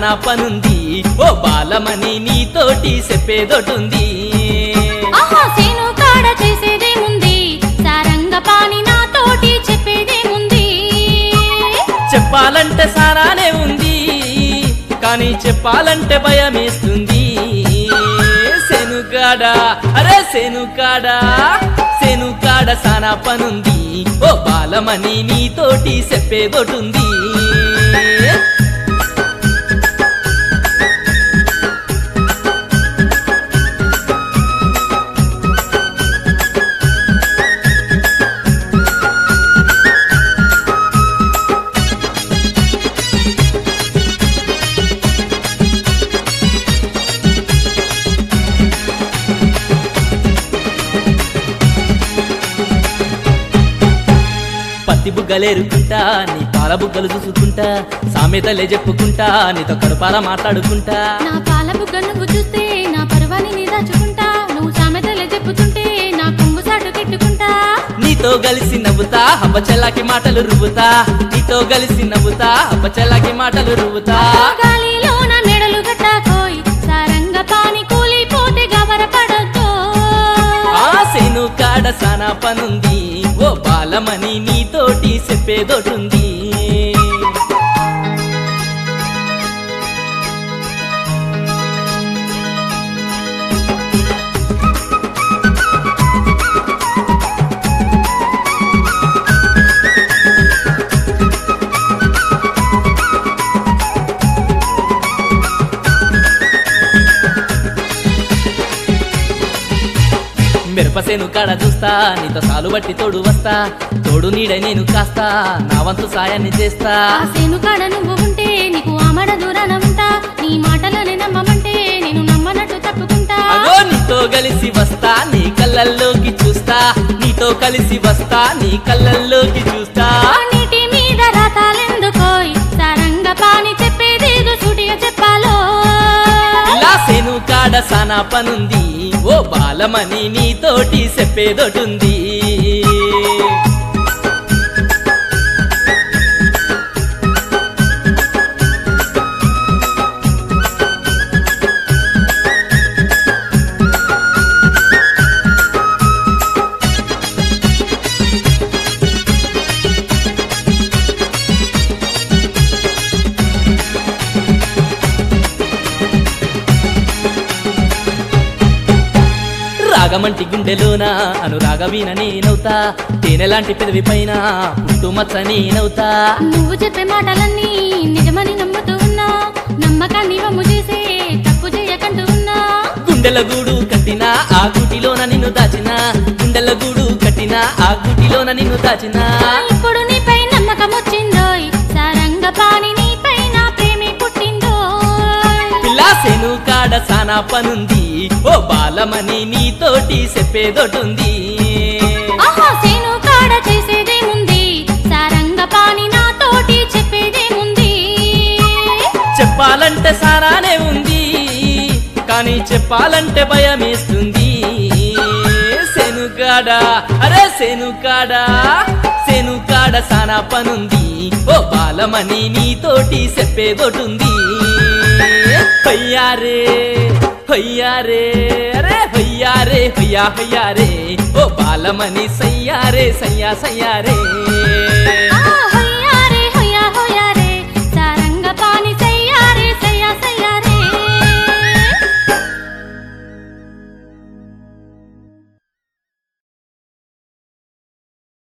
సానా పనుంది ఓ బాలమని నీతోటి చెప్పేదొటుంది ఆహా సేను కాడ చేసేదేముంది సారంగ పాని నాతోటి చెప్పేదేముంది చెప్పాలంటే సారానే ఉంది కానీ చెప్పాలంటే భయమేస్తుంది శనుకాడ అరే శనుకాడ శనుకాడ సానా పనుంది ఓ బాలమని నీతోటి చెప్పేదొటుంది పత్తి బుగ్గలేరుకుంటా నీ పాల బుగ్గలు చూసుకుంటా సామెతలే చెప్పుకుంటా నీతో కడుపాల మాట్లాడుకుంటా నా పాల బుగ్గ నువ్వు చూస్తే నా పర్వాని నీ దాచుకుంటా నువ్వు సామెతలే చెప్పుతుంటే నా కొంగు సాటు పెట్టుకుంటా నీతో కలిసి నవ్వుతా అబ్బచెల్లాకి మాటలు రువ్వుతా నీతో కలిసి నవ్వుతా అబ్బచెల్లాకి మాటలు రువ్వుతా గాలిలో నా మెడలు గట్టాకోయ్ సారంగ పాని కూలిపోతే గవరపడద్దు ఆశను కాడ సానా పనుంది ఓ బాలమని నీతోటి చెప్పేదొటుంది మిరపసేను కాడ చూస్తా నీతో సాలు బట్టి తోడు వస్తా తోడు నీడ నేను కాస్తా నా వంతు సాయాన్ని చేస్తా ఆ సేను కాడ నువ్వు ఉంటే నీకు ఆమడ దూరాన ఉంటా నీ మాటలని నమ్మమంటే నేను నమ్మనట్టు తప్పుకుంటా అగో నీతో కలిసి వస్తా నీ కళ్ళల్లోకి చూస్తా నీతో కలిసి వస్తా నీ కళ్ళల్లోకి చూస్తా ఆ నీటి మీద రాతాలెందుకోయ్ సారంగ పాని చెప్పేదేదో సూటిగా చెప్పాలో ఇలా సేను కాడ సానా పనుంది ఓ బాలమని నీతోటి చెప్పేదొటుంది రాగమంటి గుండెలోన అనురాగవీన నేనవుతా తేనెలాంటి పెదవి పైన పుట్టుమచ్చ నేనవుతా నువ్వు చెప్పే మాటలన్నీ నిజమని నమ్ముతూ ఉన్నా నమ్మకాన్ని వమ్ము చేసే తప్పు చేయకంటూ ఉన్నా గుండెల గూడు కట్టిన ఆ గుటిలోన నిన్ను దాచిన గుండెల గూడు కట్టిన ఆ గుటిలోన నిన్ను దాచిన ఇప్పుడు నీపై నమ్మకం వచ్చిందోయ్ సారంగ పాని నీపై నా ప్రేమే పుట్టిందోయ్ పిల్లాసెను కాడ సానా పనుంది ఓ బాలమని నీతోటి చెప్పేదొటుంది ఆహా సేను కాడ చేసేదేముంది సారంగ పాని నాతోటి చెప్పేదేముంది చెప్పాలంటే సారానే ఉంది కానీ చెప్పాలంటే భయమేస్తుంది శనుకాడ అరే శనుకాడ శనుకాడ సానా పనుంది ఓ బాలమని నీతోటి చెప్పేదొటుంది హయ్యారే హయ్యారే అరే హయ్యారే హయ్యా హయ్యారే ఓ బాలమని సయ్యారే సయ్యా సయ్యారే